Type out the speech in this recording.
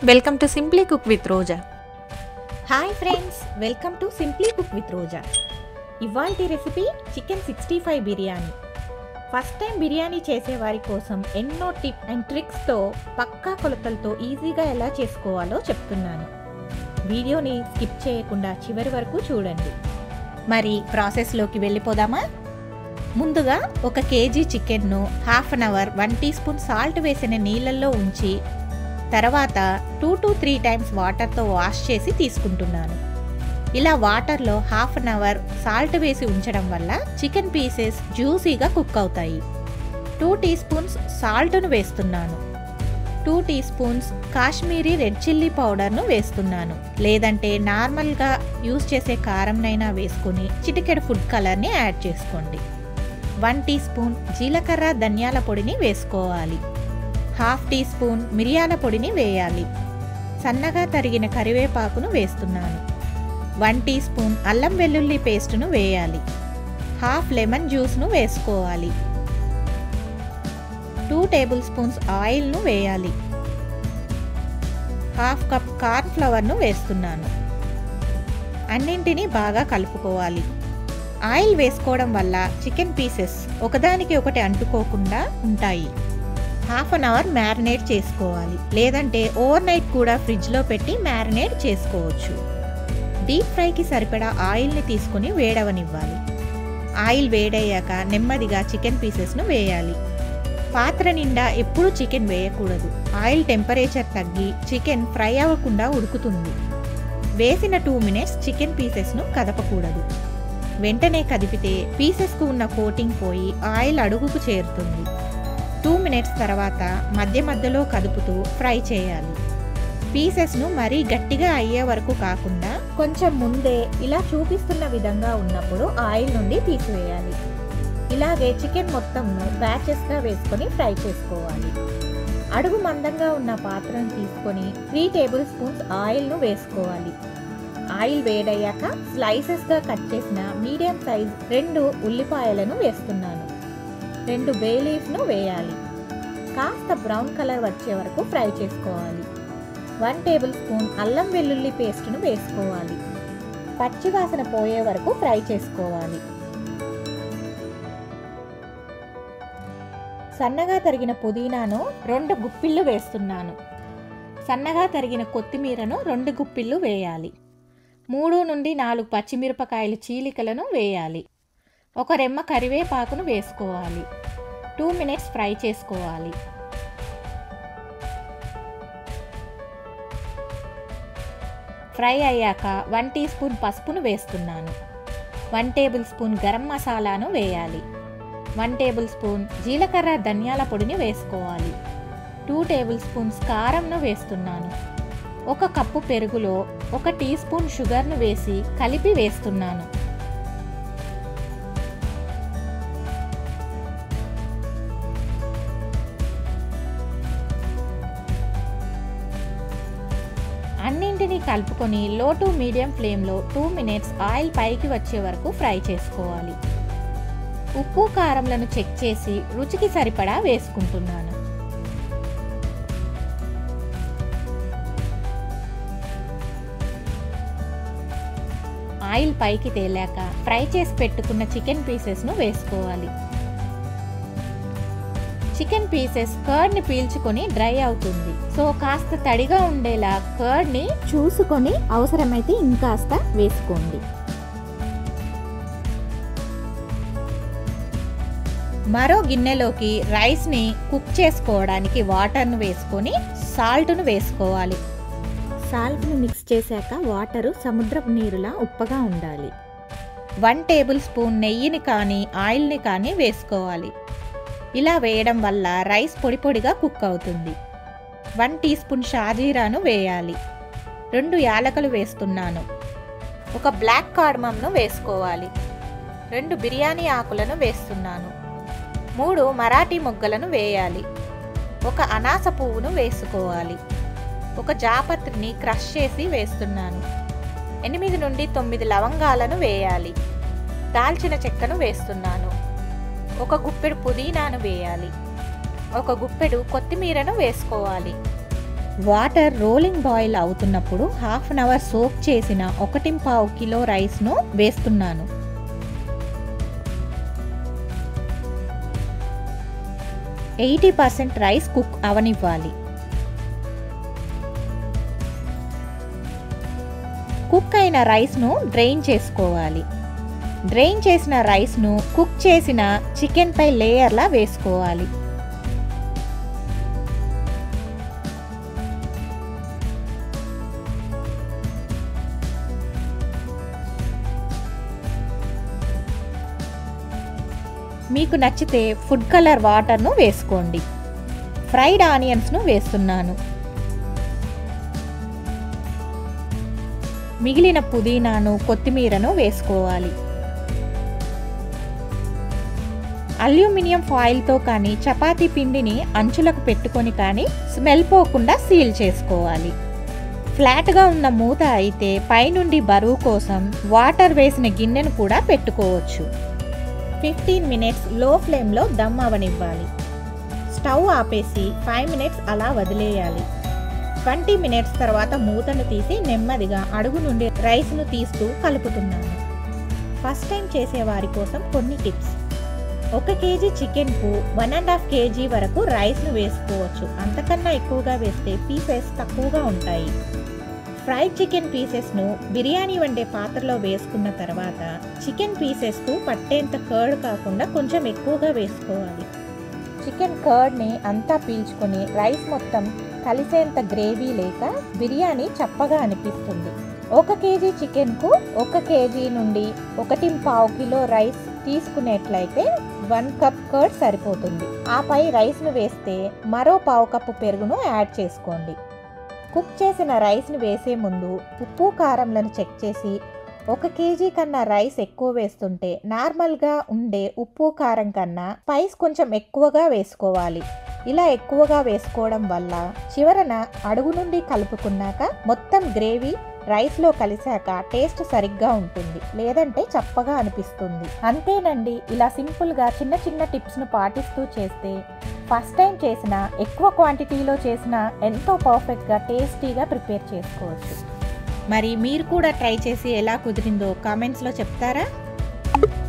welcome to simply cook with Roja hi friends welcome to simply cook with Roja ఇవాల్టి recipe chicken sixty five biryani first time biryani చేసే వారి కోసం ఎన్నో tip and ట్రిక్స్తో పక్కా కొలతలతో ఈజీగా ఎలా చేసుకోవాలో చెప్తున్నాను వీడియోని స్కిప్ చేయకుండా చివరి వరకు చూడండి మరి ప్రాసెస్లోకి వెళ్ళిపోదామా ముందుగా ఒక కేజీ చికెన్ను half an hour one teaspoon salt వేసిన నీళ్ళల్లో ఉంచి తర్వాత టూ టు త్రీ టైమ్స్ వాటర్తో వాష్ చేసి తీసుకుంటున్నాను ఇలా వాటర్లో హాఫ్ అన్ అవర్ సాల్ట్ వేసి ఉంచడం వల్ల చికెన్ పీసెస్ జ్యూసీగా కుక్ అవుతాయి టూ టీ స్పూన్స్ సాల్ట్ను వేస్తున్నాను two teaspoons Kashmiri red chilli పౌడర్ను వేస్తున్నాను లేదంటే నార్మల్గా యూస్ చేసే కారంనైనా వేసుకుని చిటికెడు ఫుడ్ కలర్ని యాడ్ చేసుకోండి వన్ టీ స్పూన్ జీలకర్ర ధనియాల పొడిని వేసుకోవాలి హాఫ్ టీ స్పూన్ మిరియాల పొడిని వేయాలి సన్నగా తరిగిన కరివేపాకును వేస్తున్నాను వన్ టీ స్పూన్ అల్లం వెల్లుల్లి పేస్టును వేయాలి హాఫ్ లెమన్ జ్యూస్ను వేసుకోవాలి టూ టేబుల్ స్పూన్స్ ఆయిల్ను వేయాలి హాఫ్ కప్ కార్న్ ఫ్లవర్ను వేస్తున్నాను అన్నింటినీ బాగా కలుపుకోవాలి ఆయిల్ వేసుకోవడం వల్ల చికెన్ పీసెస్ ఒకదానికి ఒకటి అంటుకోకుండా ఉంటాయి హాఫ్ అన్ అవర్ మ్యారినేట్ చేసుకోవాలి లేదంటే ఓవర్ నైట్ కూడా ఫ్రిడ్జ్లో పెట్టి మ్యారినేట్ చేసుకోవచ్చు డీప్ ఫ్రైకి సరిపడా ఆయిల్ని తీసుకుని వేడవనివ్వాలి ఆయిల్ వేడయ్యాక నెమ్మదిగా చికెన్ పీసెస్ను వేయాలి పాత్ర నిండా ఎప్పుడూ చికెన్ వేయకూడదు ఆయిల్ టెంపరేచర్ తగ్గి చికెన్ ఫ్రై అవ్వకుండా ఉడుకుతుంది వేసిన టూ మినిట్స్ చికెన్ పీసెస్ను కదపకూడదు వెంటనే కదిపితే పీసెస్కు ఉన్న కోటింగ్ పోయి ఆయిల్ అడుగుకు చేరుతుంది టూ మినిట్స్ తర్వాత మధ్య మధ్యలో కదుపుతూ ఫ్రై చేయాలి పీసెస్ను మరీ గట్టిగా అయ్యే వరకు కాకుండా కొంచెం ముందే ఇలా చూపిస్తున్న విధంగా ఉన్నప్పుడు ఆయిల్ నుండి తీసివేయాలి ఇలాగే చికెన్ మొత్తంను బ్యాచెస్గా వేసుకొని ఫ్రై చేసుకోవాలి అడుగు మందంగా ఉన్న పాత్రను తీసుకొని త్రీ టేబుల్ స్పూన్స్ ఆయిల్ను వేసుకోవాలి ఆయిల్ వేడయ్యాక స్లైసెస్గా కట్ చేసిన మీడియం సైజ్ రెండు ఉల్లిపాయలను వేస్తున్నాను రెండు బే లీఫ్ను వేయాలి కాస్త బ్రౌన్ కలర్ వచ్చే వరకు ఫ్రై చేసుకోవాలి వన్ టేబుల్ స్పూన్ అల్లం వెల్లుల్లి పేస్ట్ను వేసుకోవాలి పచ్చివాసన పోయే వరకు ఫ్రై చేసుకోవాలి సన్నగా తరిగిన పుదీనాను రెండు గుప్పిళ్ళు వేస్తున్నాను సన్నగా తరిగిన కొత్తిమీరను రెండు గుప్పిళ్ళు వేయాలి మూడు నుండి నాలుగు పచ్చిమిరపకాయలు చీలికలను వేయాలి ఒక రెమ్మ కరివేపాకును వేసుకోవాలి టూ మినిట్స్ ఫ్రై చేసుకోవాలి ఫ్రై అయ్యాక వన్ టీ స్పూన్ పసుపును వేస్తున్నాను వన్ టేబుల్ స్పూన్ గరం మసాలాను వేయాలి వన్ టేబుల్ స్పూన్ జీలకర్ర ధనియాల పొడిని వేసుకోవాలి టూ టేబుల్ స్పూన్స్ కారంను వేస్తున్నాను ఒక కప్పు పెరుగులో ఒక టీ స్పూన్ షుగర్ను వేసి కలిపి వేస్తున్నాను అన్నింటినీ కలుపుకొని లో టు మీడియం ఫ్లేమ్లో టూ మినిట్స్ ఆయిల్ పైకి వచ్చే వరకు ఫ్రై చేసుకోవాలి ఉప్పు కారంలను చెక్ చేసి రుచికి సరిపడా వేసుకుంటున్నాను ఆయిల్ పైకి తేలాక ఫ్రై చేసి పెట్టుకున్న చికెన్ పీసెస్ను వేసుకోవాలి చికెన్ పీసెస్ కర్డ్ని పీల్చుకొని డ్రై అవుతుంది సో కాస్త తడిగా ఉండేలా కర్డ్ని చూసుకొని అవసరమైతే ఇంకాస్త వేసుకోండి మరో గిన్నెలోకి రైస్ని కుక్ చేసుకోవడానికి వాటర్ను వేసుకొని సాల్ట్ను వేసుకోవాలి సాల్ట్ను మిక్స్ చేశాక వాటరు సముద్రపు నీరులా ఉప్పగా ఉండాలి వన్ టేబుల్ స్పూన్ నెయ్యిని కానీ ఆయిల్ని కానీ వేసుకోవాలి ఇలా వేయడం వల్ల రైస్ పొడి పొడిగా కుక్ అవుతుంది వన్ టీ స్పూన్ షాజీరాను వేయాలి రెండు యాలకలు వేస్తున్నాను ఒక బ్లాక్ కార్మమ్ను వేసుకోవాలి రెండు బిర్యానీ ఆకులను వేస్తున్నాను మూడు మరాఠీ మొగ్గలను వేయాలి ఒక అనాస పువ్వును వేసుకోవాలి ఒక జాపత్రిని క్రష్ చేసి వేస్తున్నాను ఎనిమిది నుండి తొమ్మిది లవంగాలను వేయాలి దాల్చిన చెక్కను వేస్తున్నాను ఒక గుప్పెడు పుదీనాను వేయాలి ఒక గుప్పెడు కొత్తిమీరను వేసుకోవాలి వాటర్ రోలింగ్ బాయిల్ అవుతున్నప్పుడు హాఫ్ అన్ అవర్ సోక్ చేసిన ఒకటి పావు కిలో రైస్ను వేస్తున్నాను ఎయిటీ పర్సెంట్ రైస్ కుక్ అవనివ్వాలి కుక్ అయిన రైస్ను డ్రైన్ చేసుకోవాలి డ్రైన్ చేసిన రైస్ను కుక్ చేసిన చికెన్పై లేయర్లా వేసుకోవాలి మీకు నచ్చితే ఫుడ్ కలర్ వాటర్ను వేసుకోండి ఫ్రైడ్ ఆనియన్స్ను వేస్తున్నాను మిగిలిన పుదీనాను కొత్తిమీరను వేసుకోవాలి అల్యూమినియం ఫాయిల్తో కానీ చపాతీ పిండిని అంచులకు పెట్టుకొని కానీ స్మెల్ పోకుండా సీల్ చేసుకోవాలి ఫ్లాట్గా ఉన్న మూత అయితే పైనుండి బరువు కోసం వాటర్ వేసిన గిన్నెను కూడా పెట్టుకోవచ్చు ఫిఫ్టీన్ మినిట్స్ లో ఫ్లేమ్లో దమ్ అవనివ్వాలి స్టవ్ ఆపేసి ఫైవ్ మినిట్స్ అలా వదిలేయాలి ట్వంటీ మినిట్స్ తర్వాత మూతను తీసి నెమ్మదిగా అడుగు నుండి రైస్ను తీస్తూ కలుపుతున్నాను ఫస్ట్ టైం చేసే వారి కోసం కొన్ని టిప్స్ ఒక కేజీ చికెన్కు వన్ అండ్ హాఫ్ కేజీ వరకు రైస్ను వేసుకోవచ్చు అంతకన్నా ఎక్కువగా వేస్తే పీసెస్ తక్కువగా ఉంటాయి ఫ్రైడ్ చికెన్ పీసెస్ను బిర్యానీ వండే పాత్రలో వేసుకున్న తర్వాత చికెన్ పీసెస్కు పట్టేంత కర్డ్ కాకుండా కొంచెం ఎక్కువగా వేసుకోవాలి చికెన్ కర్డ్ని అంతా పీల్చుకొని రైస్ మొత్తం కలిసేంత గ్రేవీ లేక బిర్యానీ చప్పగా అనిపిస్తుంది ఒక కేజీ చికెన్కు ఒక కేజీ నుండి ఒకటి పావు కిలో రైస్ తీసుకునేట్లయితే వన్ కప్ కర్డ్ సరిపోతుంది ఆపై రైస్ను వేస్తే మరో పావు కప్పు పెరుగును యాడ్ చేసుకోండి కుక్ చేసిన రైస్ని వేసే ముందు ఉప్పు కారంలను చెక్ చేసి ఒక కేజీ కన్నా రైస్ ఎక్కువ వేస్తుంటే నార్మల్గా ఉండే ఉప్పు కారం కన్నా స్పైస్ కొంచెం ఎక్కువగా వేసుకోవాలి ఇలా ఎక్కువగా వేసుకోవడం వల్ల చివరన అడుగు నుండి కలుపుకున్నాక మొత్తం గ్రేవీ రైస్లో కలిసాక టేస్ట్ సరిగ్గా ఉంటుంది లేదంటే చప్పగా అనిపిస్తుంది అంతేనండి ఇలా సింపుల్గా చిన్న చిన్న టిప్స్ను పాటిస్తూ చేస్తే ఫస్ట్ టైం చేసిన ఎక్కువ క్వాంటిటీలో చేసిన ఎంతో పర్ఫెక్ట్గా టేస్టీగా ప్రిపేర్ చేసుకోవచ్చు మరి మీరు కూడా ట్రై చేసి ఎలా కుదిరిందో కామెంట్స్లో చెప్తారా